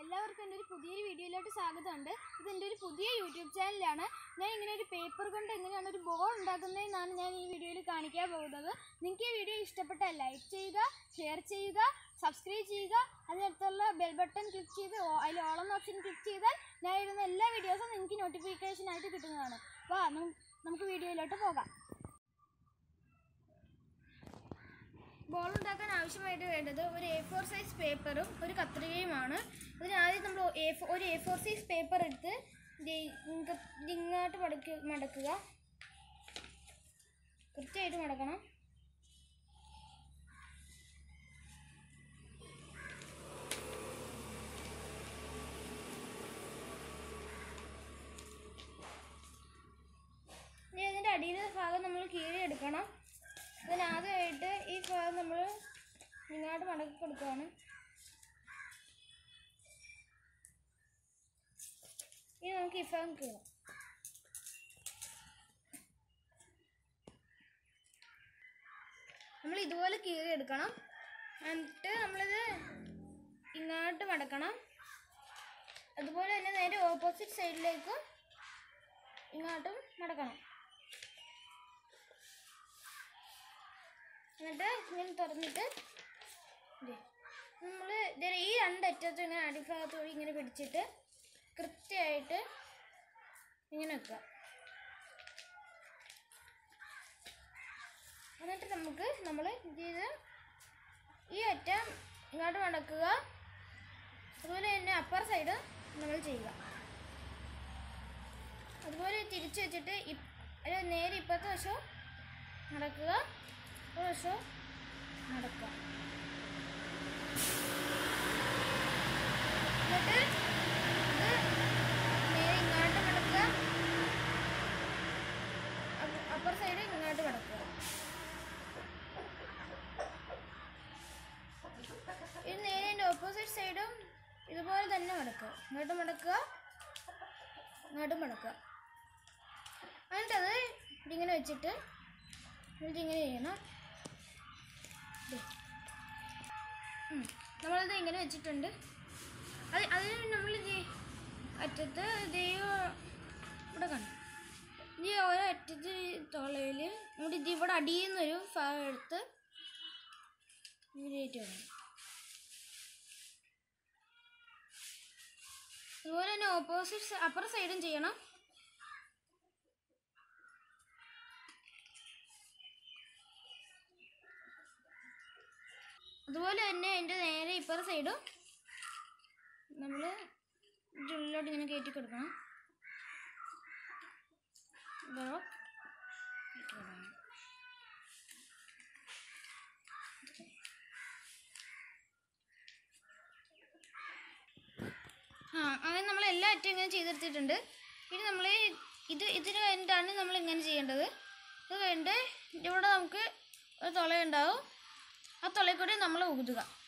എല്ലാവർക്കും എൻ്റെ ഒരു പുതിയൊരു വീഡിയോയിലോട്ട് സ്വാഗതമുണ്ട് ഇത് എൻ്റെ ഒരു പുതിയ യൂട്യൂബ് ചാനലാണ് ഞാൻ ഇങ്ങനെ ഒരു പേപ്പർ കൊണ്ട് എങ്ങനെയാണ് ഒരു ബോൾ ഉണ്ടാക്കുന്നതെന്നാണ് ഞാൻ ഈ വീഡിയോയിൽ കാണിക്കാൻ പോകുന്നത് നിങ്ങൾക്ക് ഈ വീഡിയോ ഇഷ്ടപ്പെട്ടാൽ ലൈക്ക് ചെയ്യുക ഷെയർ ചെയ്യുക സബ്സ്ക്രൈബ് ചെയ്യുക അതിനടുത്തുള്ള ബെൽ ബട്ടൺ ക്ലിക്ക് ചെയ്ത് ഓ- അതിൽ ഓളം ഓപ്ഷൻ ക്ലിക്ക് ചെയ്താൽ ഞാൻ ഇടുന്ന എല്ലാ വീഡിയോസും നിങ്ങൾക്ക് നോട്ടിഫിക്കേഷൻ ആയിട്ട് കിട്ടുന്നതാണ് വാ നം- നമുക്ക് വീഡിയോയിലോട്ട് പോകാം ബോൾ ഉണ്ടാക്കാൻ ആവശ്യമായിട്ട് വേണ്ടത് ഒരു എ ഫോർ സൈസ് പേപ്പറും ഒരു കത്രികയുമാണ് അതിന് ആദ്യം നമ്മൾ എ ഒരു എ ഫോർ സൈസ് പേപ്പർ എടുത്ത് ദേ ഇങ്ങ- ഇങ്ങോട്ട് മടക്കുക മടക്കുക കൃത്യമായിട്ട് മടക്കണം ഇനി അതിൻ്റെ അടിയിലെ ഭാഗം നമ്മൾ കീറി എടുക്കണം അതിനാദ്യമായിട്ട് ഈ ഭാഗം നമ്മൾ ഇങ്ങോട്ട് മടക്കി കൊടുക്കുകയാണ് ഇനി നമുക്ക് ഈ ഭാഗം കീറാം നമ്മൾ ഇതുപോലെ കീറി എടുക്കണം എന്നിട്ട് നമ്മളിത് ഇങ്ങോട്ട് മടക്കണം അതുപോലെ തന്നെ നേരെ ഓപ്പോസിറ്റ് സൈഡിലേക്ക് ഇങ്ങോട്ടും മടക്കണം എന്നിട്ട് ഇങ്ങനെ തുറന്നിട്ട് നമ്മൾ ഈ രണ്ടറ്റത്തും ഇങ്ങനെ അടിഭാഗത്തോടെ ഇങ്ങനെ പിടിച്ചിട്ട് കൃത്യമായിട്ട് ഇങ്ങനെ വെക്കുക എന്നിട്ട് നമുക്ക് നമ്മൾ ഇത് ചെയ്ത് ഈ അറ്റം ഇങ്ങോട്ട് മടക്കുക അതുപോലെ തന്നെ അപ്പർ സൈഡ് നമ്മൾ ചെയ്യുക അതുപോലെ തിരിച്ച് വെച്ചിട്ട് ഇപ് അല്ല നേരെ ഇപ്പോഴത്തെ വശവും നടക്കുക ഒരു വശവും നടക്കുക എന്നിട്ട് ഇത് നേരെ ഇങ്ങോട്ട് മടക്കുക അപ്പർ സൈഡ് ഇങ്ങോട്ട് മടക്കുക ഇത് നേരെ എൻ്റെ ഓപ്പോസിറ്റ് സൈഡും ഇതുപോലെ തന്നെ മടക്കുക ഇങ്ങോട്ട് മടക്കുക ഇങ്ങോട്ട് മടക്കുക എന്നിട്ടത് ഇതിങ്ങനെ വെച്ചിട്ട് ഇതിങ്ങനെ ചെയ്യണം ദേ. ഉം. നമ്മളിത് ഇങ്ങനെ വെച്ചിട്ടുണ്ട് അത് അതിന് നമ്മൾ അറ്റത്ത് ദൈവം ഇവിടെ കണ്ടു ഈ ഓരോ അറ്റത്ത് തുളയിൽ നമ്മുടെ ഇത് ഇവിടെ അടിയിൽ നിന്നൊരു ഭാഗം എടുത്ത് ഇങ്ങനെയായിട്ട് വേണം അതുപോലെ തന്നെ ഓപ്പോസിറ്റ് അപ്പുറ സൈഡും ചെയ്യണം അതുപോലെ തന്നെ അതിൻ്റെ നേരെ ഇപ്പുറ സൈഡും നമ്മൾ ഉള്ളിലോട്ട് ഇങ്ങനെ കയറ്റി കൊടുക്കണം ഇതോ കയറ്റി കൊടുക്കണം. ആ അങ്ങനെ നമ്മൾ എല്ലാ അറ്റം ഇങ്ങനെ ചെയ്തെടുത്തിട്ടുണ്ട് ഇനി നമ്മൾ ഇത് ഇതിന് വേണ്ടിയിട്ടാണ് നമ്മൾ ഇങ്ങനെ ചെയ്യേണ്ടത് ഇത് കഴിഞ്ഞിട്ട് ഇവിടെ നമുക്ക് ഒരു തുളയുണ്ടാവും ആ തുളയിൽ കൂടി നമ്മൾ ഊതുക